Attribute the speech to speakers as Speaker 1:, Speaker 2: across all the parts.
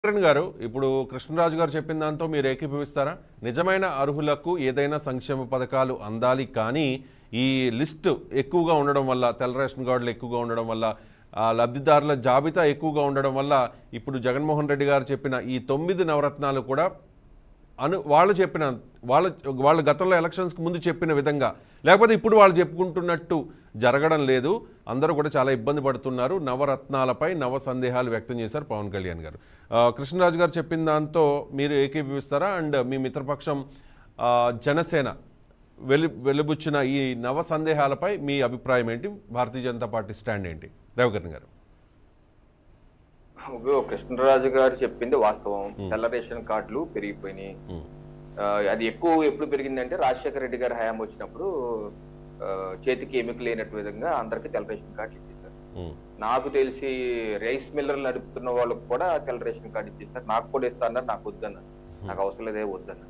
Speaker 1: కిరణ్ గారు ఇప్పుడు కృష్ణరాజు గారు చెప్పిన దాంతో మీరు ఏకీభవిస్తారా నిజమైన అర్హులకు ఏదైనా సంక్షేమ పథకాలు అందాలి కానీ ఈ లిస్ట్ ఎక్కువగా ఉండడం వల్ల తెల్ల రేషన్ కార్డులు ఎక్కువగా ఉండడం వల్ల ఆ లబ్ధిదారుల జాబితా ఎక్కువగా ఉండడం వల్ల ఇప్పుడు జగన్మోహన్ రెడ్డి గారు చెప్పిన ఈ తొమ్మిది నవరత్నాలు కూడా అను వాళ్ళు చెప్పిన వాళ్ళ వాళ్ళు గతంలో ఎలక్షన్స్కి ముందు చెప్పిన విధంగా లేకపోతే ఇప్పుడు వాళ్ళు చెప్పుకుంటున్నట్టు జరగడం లేదు అందరూ కూడా చాలా ఇబ్బంది పడుతున్నారు నవరత్నాలపై నవ సందేహాలు వ్యక్తం చేశారు పవన్ కళ్యాణ్ గారు ఆ, కృష్ణరాజు గారు చెప్పిన దాంతో మీరు ఏకీభవిస్తారా అండ్ మీ మిత్రపక్షం ఆ, జనసేన వెలి వెలుబుచ్చిన ఈ నవ సందేహాలపై మీ అభిప్రాయం ఏంటి భారతీయ జనతా పార్టీ స్టాండ్ ఏంటి రవికరణ్ గారు
Speaker 2: ఇగో కృష్ణరాజు గారు చెప్పింది వాస్తవం తెల్ల రేషన్ కార్డులు పెరిగిపోయినాయి
Speaker 1: ఉమ్,
Speaker 2: ఆ, అది ఎక్కువ ఎప్పుడు పెరిగిందంటే రాజశేఖర రెడ్డి గారి హయాం వచ్చినప్పుడు ఆ, చేతికి ఎముక లేనట్టు విధంగా అందరికి తెల్ల రేషన్ కార్డు ఇచ్చేసారు
Speaker 1: ఉమ్,
Speaker 2: నాకు తెలిసి రైస్ మిల్లర్ నడుపుతున్న వాళ్ళకి కూడా తెల్ల రేషన్ కార్డు ఇచ్చేసారు నాకు కూడా ఇస్తా అన్నారు నాకు వద్దన్నారు నాకు అవసరం లేదే వద్దన్నారు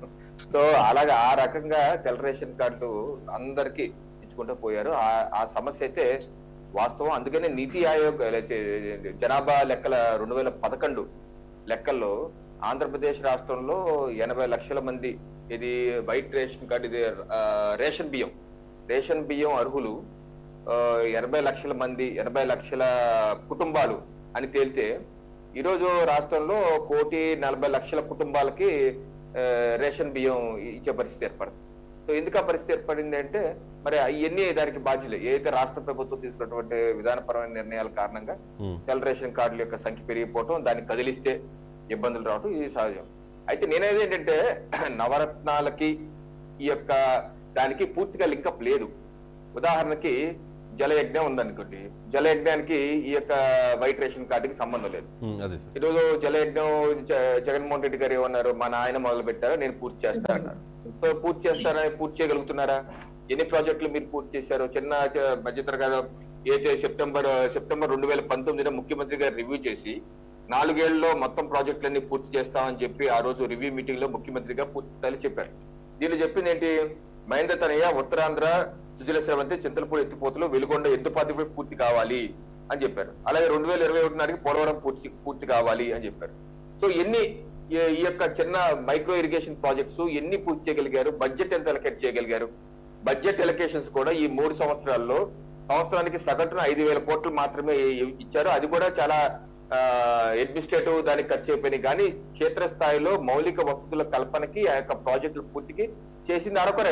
Speaker 2: సో అలాగే ఆ రకంగా తెల్ల రేషన్ కార్డులు అందరికి ఇచ్చుకుంటూ పోయారు ఆ- ఆ సమస్య అయితే వాస్తవం అందుకనే నీతి ఆయోగ్ లేకపోతే జనాభా లెక్కల రెండు వేల పదకొండు లెక్కల్లో ఆంధ్రప్రదేశ్ రాష్ట్రంలో ఎనభై లక్షల మంది ఇది వైట్ రేషన్ కార్డు ఇది ఆ, రేషన్ బియ్యం రేషన్ బియ్యం అర్హులు ఆ, ఎనభై లక్షల మంది ఎనభై లక్షల కుటుంబాలు అని తేలితే ఈరోజు రాష్ట్రంలో కోటి నలభై లక్షల కుటుంబాలకి ఆ, రేషన్ బియ్యం ఇచ్చే పరిస్థితి ఏర్పడుతుంది సో ఎందుకు ఆ పరిస్థితి ఏర్పడింది అంటే మరి అవన్నీ దానికి బాధ్యులే ఏదైతే రాష్ట్ర ప్రభుత్వం తీసుకున్నటువంటి విధానపరమైన నిర్ణయాల కారణంగా
Speaker 1: ఉమ్,
Speaker 2: తెల్ల రేషన్ కార్డుల యొక్క సంఖ్య పెరిగిపోవటం దాన్ని కదిలిస్తే ఇబ్బందులు రావటం ఇది సహజం అయితే నేనేది ఏంటంటే నవరత్నాలకి ఈ యొక్క దానికి పూర్తిగా లింకప్ లేదు ఉదాహరణకి జలయజ్ఞం ఉందనుకోండి జలయజ్ఞానికి ఈ యొక్క వైట్ రేషన్ కార్డుకి సంబంధం లేదు
Speaker 1: ఉమ్, అదే సార్
Speaker 2: ఈరోజు జలయజ్ఞం జ- జగన్మోహన్ రెడ్డి గారు ఏమన్నారు మా నాయన మొదలు పెట్టారు నేను పూర్తి చేస్తా అన్నారు సో పూర్తి చేస్తారా పూర్తి చేయగలుగుతున్నారా ఎన్ని ప్రాజెక్టులు మీరు పూర్తి చేశారు చిన్న చ- మధ్యతరగతి ఏదైతే సెప్టెంబర్ సెప్టెంబర్ రెండు వేల పంతొమ్మిదిలో ముఖ్యమంత్రి గారు రివ్యూ చేసి నాలుగేళ్లలో మొత్తం ప్రాజెక్టులన్నీ పూర్తి చేస్తామని చెప్పి ఆ రోజు రివ్యూ మీటింగ్ లో ముఖ్యమంత్రిగా పూర్తి స్థాయిలో చెప్పారు దీనిలో చెప్పింది ఏంటి మహేంద్ర తనయ్య ఉత్తరాంధ్ర సుజల శ్రవంతి చింతలపూడి ఎత్తిపోతలు వెలుగొండ ఎత్తుపాతి పూర్తి కావాలి అని చెప్పారు అలాగే రెండు వేల ఇరవై ఒకటి నాటికి పోలవరం పూర్తి పూర్తి కావాలి అని చెప్పారు సో ఎన్ని ఈ- ఈ యొక్క చిన్న మైక్రో ఇరిగేషన్ ప్రాజెక్ట్స్ ఎన్ని పూర్తి చేయగలిగారు బడ్జెట్ ఎంత ఎలకేట్ చేయగలిగారు బడ్జెట్ ఎలకేషన్స్ కూడా ఈ మూడు సంవత్సరాల్లో సంవత్సరానికి సగటున ఐదు వేల కోట్లు మాత్రమే ఇ- ఇచ్చారు అది కూడా చాలా అడ్మినిస్ట్రేటివ్ దానికి ఖర్చు అయిపోయినాయి కానీ క్షేత్రస్థాయిలో మౌలిక వసతుల కల్పనకి ఆ యొక్క ప్రాజెక్టుల పూర్తికి చేసింది అరొకరే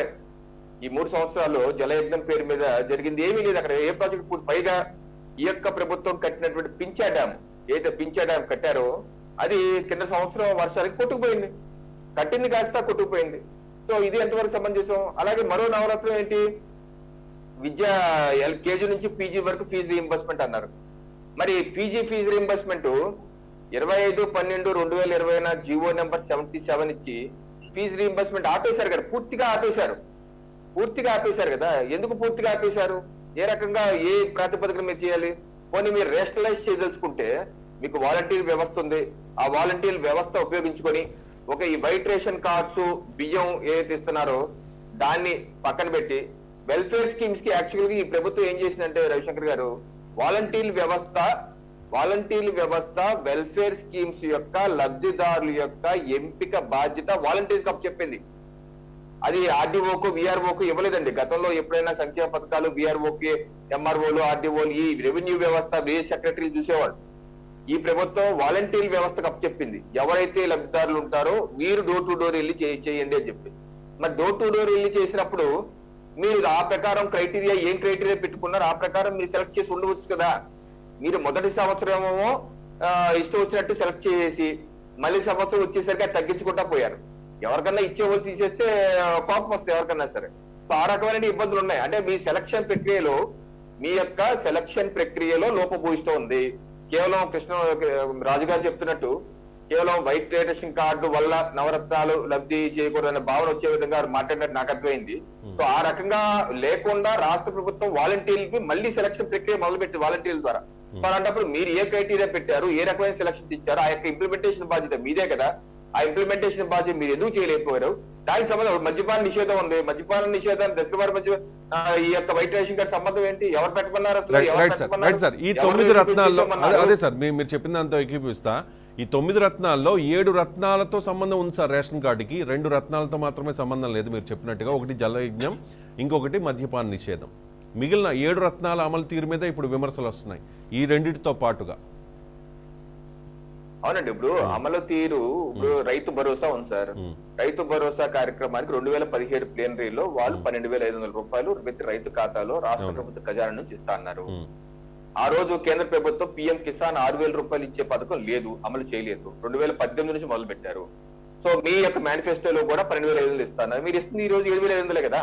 Speaker 2: ఈ మూడు సంవత్సరాలు జలయజ్ఞం పేరు మీద జరిగింది ఏమీ లేదు అక్కడ ఏ ప్రాజెక్ట్ పూర్తి పైగా ఈ యొక్క ప్రభుత్వం కట్టినటువంటి పించా డ్యామ్ ఏదైతే పించా డ్యామ్ కట్టారో అది కింద సంవత్సరం వర్షానికి కొట్టుకుపోయింది కట్టింది కాస్త కొట్టుకుపోయింది సో ఇది ఎంతవరకు సమంజసం అలాగే మరో నవరత్నం ఏంటి విద్య ఎల్కేజీ నుంచి పీజీ వరకు ఫీజు రీయింబర్స్మెంట్ అన్నారు మరి పీజీ ఫీజు రీయింబర్స్మెంట్ ఇరవై ఐదు పన్నెండు రెండు వేల ఇరవై జీవో నెంబర్ సెవెంటీ సెవెన్ ఇచ్చి ఫీజు రీయింబర్స్మెంట్ ఆపేశారు కదా పూర్తిగా ఆపేశారు పూర్తిగా ఆపేశారు కదా ఎందుకు పూర్తిగా ఆపేశారు ఏ రకంగా ఏ ప్రాతిపదికన మీరు చేయాలి పోనీ మీరు రేషనలైజ్ చేయదలుచుకుంటే మీకు వాలంటీర్ వ్యవస్థ ఉంది ఆ వాలంటీర్ వ్యవస్థ ఉపయోగించుకొని ఒక ఈ వైట్ రేషన్ కార్డ్స్ బియ్యం ఏదైతే ఇస్తున్నారో దాన్ని పక్కన పెట్టి వెల్ఫేర్ స్కీమ్స్ కి యాక్చువల్ గా ఈ ప్రభుత్వం ఏం చేసిందంటే రవిశంకర్ గారు వాలంటీర్ వ్యవస్థ వాలంటీర్ వ్యవస్థ వెల్ఫేర్ స్కీమ్స్ యొక్క లబ్ధిదారుల యొక్క ఎంపిక బాధ్యత వాలంటీర్ కప్ చెప్పింది అది ఆర్డీఓకు విఆర్ఓకు ఇవ్వలేదండి గతంలో ఎప్పుడైనా సంక్షేమ పథకాలు విఆర్ఓకి ఎంఆర్ఓలు ఆర్డీఓలు ఈ రెవెన్యూ వ్యవస్థ విలేజ్ సెక్రటరీ చూసేవాళ్ళు ఈ ప్రభుత్వం వాలంటీర్ వ్యవస్థకు అప్పచెప్పింది ఎవరైతే లబ్ధిదారులు ఉంటారో వీరు డోర్ టు డోర్ వెళ్ళి చే- చేయండి అని చెప్పి మరి డోర్ టు డోర్ వెళ్ళి చేసినప్పుడు మీరు ఆ ప్రకారం క్రైటీరియా ఏం క్రైటీరియా పెట్టుకున్నారో ఆ ప్రకారం మీరు సెలెక్ట్ చేసి ఉండవచ్చు కదా మీరు మొదటి సంవత్సరం ఏమో ఆ, ఇష్టం వచ్చినట్టు సెలెక్ట్ చేసి మళ్ళీ సంవత్సరం వచ్చేసరికి అది తగ్గించుకుంటా పోయారు ఎవరికన్నా ఇచ్చే వాళ్ళు తీసేస్తే ఆ, కోపం వస్తుంది ఎవరికన్నా సరే సో ఆ రకమైన ఇబ్బందులు ఉన్నాయి అంటే మీ సెలక్షన్ ప్రక్రియలో మీ యొక్క సెలక్షన్ ప్రక్రియలో లోపభూయిష్టం ఉంది కేవలం కృష్ణ రాజుగారు చెప్తున్నట్టు కేవలం వైట్ రేషన్ కార్డు వల్ల నవరత్నాలు లబ్ధి చేయకూడదనే భావన వచ్చే విధంగా వారు మాట్లాడినట్టు నాకు అర్థమైంది సో ఆ రకంగా లేకుండా రాష్ట్ర ప్రభుత్వం వాలంటీర్లకి మళ్ళీ సెలక్షన్ ప్రక్రియ మొదలుపెట్టి వాలంటీర్ల ద్వారా సో అలాంటప్పుడు మీరు ఏ క్రైటీరియా పెట్టారు ఏ రకమైన సెలక్షన్ ఇచ్చారు ఆ యొక్క ఇంప్లిమెంటేషన్ బాధ్యత మీదే కదా ఆ ఇంప్లిమెంటేషన్ బాధ్యత మీరు ఎందుకు చేయలేకపోయారు దానికి సంబంధం మద్యపాన నిషేధం ఉంది మద్యపాన నిషేధాన్ని దశకవారి మధ్య ఆ, ఈ యొక్క వైట్ రేషన్ కార్డు సంబంధం ఏంటి ఎవరు పెట్టమన్నారు అసలు
Speaker 1: రైట్
Speaker 2: ఎవరు
Speaker 1: రైట్ సార్
Speaker 2: పెట్టమన్నారు?
Speaker 1: రైట్ సార్ ఈ
Speaker 2: ఎవరు
Speaker 1: తొమ్మిది
Speaker 2: ఎందుకు
Speaker 1: రత్నాల్లో
Speaker 2: తీసుకోమన్నారు?
Speaker 1: అదే- అదే సార్ మీ- మీరు చెప్పిన దాంతో ఏకీపిస్తా ఈ తొమ్మిది రత్నాల్లో ఏడు రత్నాలతో సంబంధం ఉంది సార్ రేషన్ కార్డుకి రెండు రత్నాలతో మాత్రమే సంబంధం లేదు మీరు చెప్పినట్టుగా ఒకటి జలయజ్ఞం ఇంకొకటి మద్యపాన నిషేధం మిగిలిన ఏడు రత్నాల అమలు తీరు మీద ఇప్పుడు విమర్శలు వస్తున్నాయి ఈ రెండిటితో పాటుగా
Speaker 2: అవునండి ఇప్పుడు అమలు తీరు ఇప్పుడు రైతు భరోసా ఉంది సార్
Speaker 1: ఉమ్,
Speaker 2: రైతు భరోసా కార్యక్రమానికి రెండు వేల పదిహేడు ప్లేనరీలో వాళ్ళు పన్నెండు వేల ఐదు వందల రూపాయలు ప్రతి రైతు ఖాతాలో రాష్ట్ర ప్రభుత్వ ఖజానా నుంచి ఇస్తా అన్నారు
Speaker 1: ఉమ్,
Speaker 2: ఆ రోజు కేంద్ర ప్రభుత్వం పిఎం కిసాన్ ఆరు వేల రూపాయలు ఇచ్చే పథకం లేదు అమలు చేయలేదు రెండు వేల పద్దెనిమిది నుంచి మొదలు పెట్టారు సో మీ యొక్క మేనిఫెస్టోలో కూడా పన్నెండు వేల ఐదు వందలు ఇస్తున్నారు మీరు ఇస్తుంది ఈ రోజు ఏడు వేల ఐదు వందలే కదా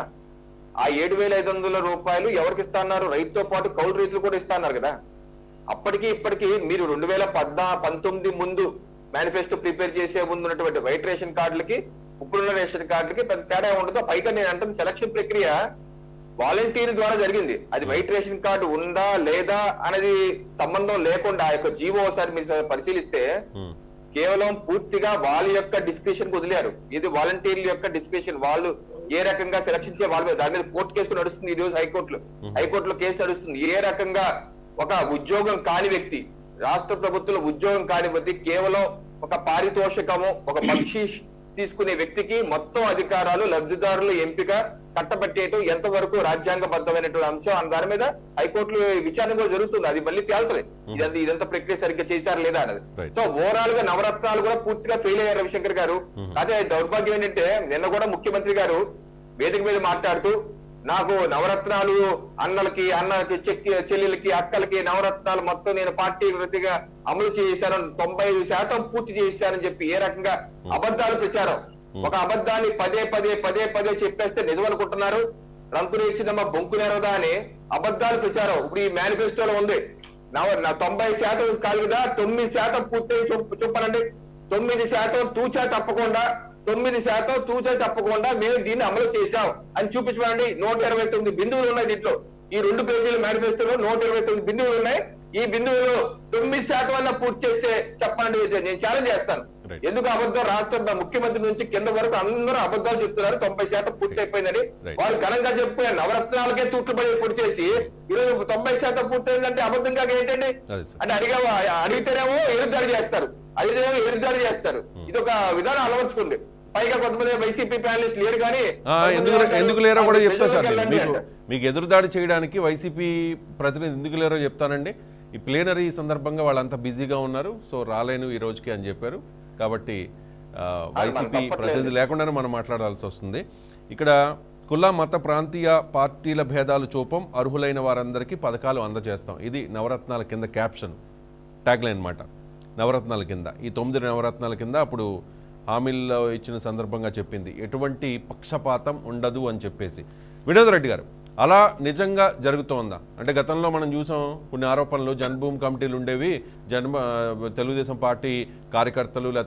Speaker 2: ఆ ఏడు వేల ఐదు వందల రూపాయలు ఎవరికి ఇస్తున్నారు రైతుతో పాటు కౌలు రైతులు కూడా ఇస్తున్నారు కదా అప్పటికి ఇప్పటికి మీరు రెండు వేల పద్నా పంతొమ్మిది ముందు మేనిఫెస్టో ప్రిపేర్ చేసే ముందు ఉన్నటువంటి వైట్ రేషన్ కార్డులకి ఇప్పుడున్న రేషన్ కార్డులకి పెద్ద తేడా ఉండదు పైగా నేను అంటుంది సెలక్షన్ ప్రక్రియ వాలంటీర్ ద్వారా జరిగింది అది వైట్ రేషన్ కార్డు ఉందా లేదా అనేది సంబంధం లేకుండా ఆ యొక్క జీవో ఒకసారి మీరు పరిశీలిస్తే
Speaker 1: ఉమ్,
Speaker 2: కేవలం పూర్తిగా వాళ్ళ యొక్క డిస్క్రిప్షన్ వదిలేరు ఇది వాలంటీర్ల యొక్క డిస్క్రిప్షన్ వాళ్ళు ఏ రకంగా సెలక్షన్ చేయ వాళ్ళ మీద దాని మీద కోర్టు కేసు నడుస్తుంది ఈ రోజు హైకోర్టులో హైకోర్టులో కేసు నడుస్తుంది ఏ రకంగా ఒక ఉద్యోగం కాని వ్యక్తి రాష్ట్ర ప్రభుత్వంలో ఉద్యోగం కాని వ్యక్తి కేవలం ఒక పారితోషికము ఒక బక్షీష్ తీసుకునే వ్యక్తికి మొత్తం అధికారాలు లబ్ధిదారుల ఎంపిక కట్టబట్టేయటం ఎంతవరకు రాజ్యాంగబద్ధమైనటువంటి అంశం అన్న దాని మీద హైకోర్టులో విచారణ కూడా జరుగుతుంది అది మళ్ళీ తేల్చలేదు ఇదంతా ఇదంతా ప్రక్రియ సరిగ్గా చేశారా లేదా అన్నది
Speaker 1: Right.
Speaker 2: సో ఓవరాల్ గా నవరత్నాలు కూడా పూర్తిగా ఫెయిల్ అయ్యారు రవిశంకర్ గారు అదే దౌర్భాగ్యం ఏంటంటే నిన్న కూడా ముఖ్యమంత్రి గారు వేదిక మీద మాట్లాడుతూ నాకు నవరత్నాలు అన్నలకి అన్నలకి చెక్కి చెల్లెలకి అక్కలకి నవరత్నాలు మొత్తం నేను పార్టీ ప్రతిగా అమలు చేశాను తొంభై ఐదు శాతం పూర్తి చేశానని చెప్పి ఏ రకంగా అబద్ధాలు ప్రచారం ఒక అబద్ధాన్ని పదే పదే పదే పదే చెప్పేస్తే నిజం అనుకుంటున్నారు రంకుని ఇచ్చిందమ్మా బొంకు నెరవదా అని అబద్ధాలు ప్రచారం ఇప్పుడు ఈ మేనిఫెస్టోలో ఉంది నవ- నా తొంభై శాతం కాదు కదా తొమ్మిది శాతం పూర్తి చెప్పనండి తొమ్మిది శాతం తూచా తప్పకుండా తొమ్మిది శాతం తూచా తప్పకుండా మేము దీన్ని అమలు చేశాం అని చూపించమండి నూట ఇరవై తొమ్మిది బిందువులు ఉన్నాయి దీంట్లో ఈ రెండు పేజీల మేనిఫెస్టోలో నూట ఇరవై తొమ్మిది బిందువులు ఉన్నాయి ఈ బిందువులు తొమ్మిది శాతం వల్ల పూర్తి చేస్తే చెప్పండి నేను ఛాలెంజ్ చేస్తాను
Speaker 1: Right.
Speaker 2: ఎందుకు అబద్ధం రాష్ట్ర ముఖ్యమంత్రి నుంచి కింద వరకు అందరూ అబద్ధాలు చెప్తున్నారు తొంభై శాతం పూర్తి అయిపోయిందని
Speaker 1: Right.
Speaker 2: వారు ఘనంగా చెప్పుకునే నవరత్నాలకే తూట్లు పడి పొడి చేసి ఈరోజు తొంభై శాతం పూర్తయిందంటే అబద్ధం కాక ఏంటండి
Speaker 1: అదే సార్
Speaker 2: అంటే అడిగా అడిగితేనేమో ఎదురుదాడి చేస్తారు అడిగితేనేమో ఎదురుదాడి చేస్తారు ఇది ఒక విధానం అలవర్చుకుంది పైగా కొంతమంది వైసీపీ ప్యానలిస్ట్ లేరు కానీ
Speaker 1: ఆ,
Speaker 2: కొంతమంది
Speaker 1: ఎందుకు
Speaker 2: అంటారు,
Speaker 1: ఎందుకు లేరో కూడా
Speaker 2: "ఆ,
Speaker 1: చెప్తా సార్
Speaker 2: ప్రజల్లోకి
Speaker 1: నేను.
Speaker 2: వెళ్ళండి"
Speaker 1: మీకు
Speaker 2: అంటారు.
Speaker 1: మీకు ఎదురుదాడి చేయడానికి వైసీపీ ప్రతినిధి ఎందుకు లేరో చెప్తానండి ఈ ప్లేనరీ సందర్భంగా వాళ్ళంతా బిజీగా ఉన్నారు సో రాలేను ఈ రోజుకి అని చెప్పారు కాబట్టి ఆ, వైసీపీ
Speaker 2: తప్పట్లేదు.
Speaker 1: ప్రతినిధి లేకుండానే మనం మాట్లాడాల్సి వస్తుంది ఇక్కడ కుల మత ప్రాంతీయ పార్టీల భేదాలు చూపం అర్హులైన వారందరికీ పథకాలు అందజేస్తాం ఇది నవరత్నాల కింద క్యాప్షన్ ట్యాగ్లైన్ అనమాట నవరత్నాల కింద ఈ తొమ్మిది నవరత్నాల కింద అప్పుడు హామీల్లో ఇచ్చిన సందర్భంగా చెప్పింది ఎటువంటి పక్షపాతం ఉండదు అని చెప్పేసి వినోద్ రెడ్డి గారు అలా నిజంగా జరుగుతోందా అంటే గతంలో మనం చూసాం కొన్ని ఆరోపణలు జన్మభూమి కమిటీలు ఉండేవి జన్మ తెలుగుదేశం పార్టీ కార్యకర్తలు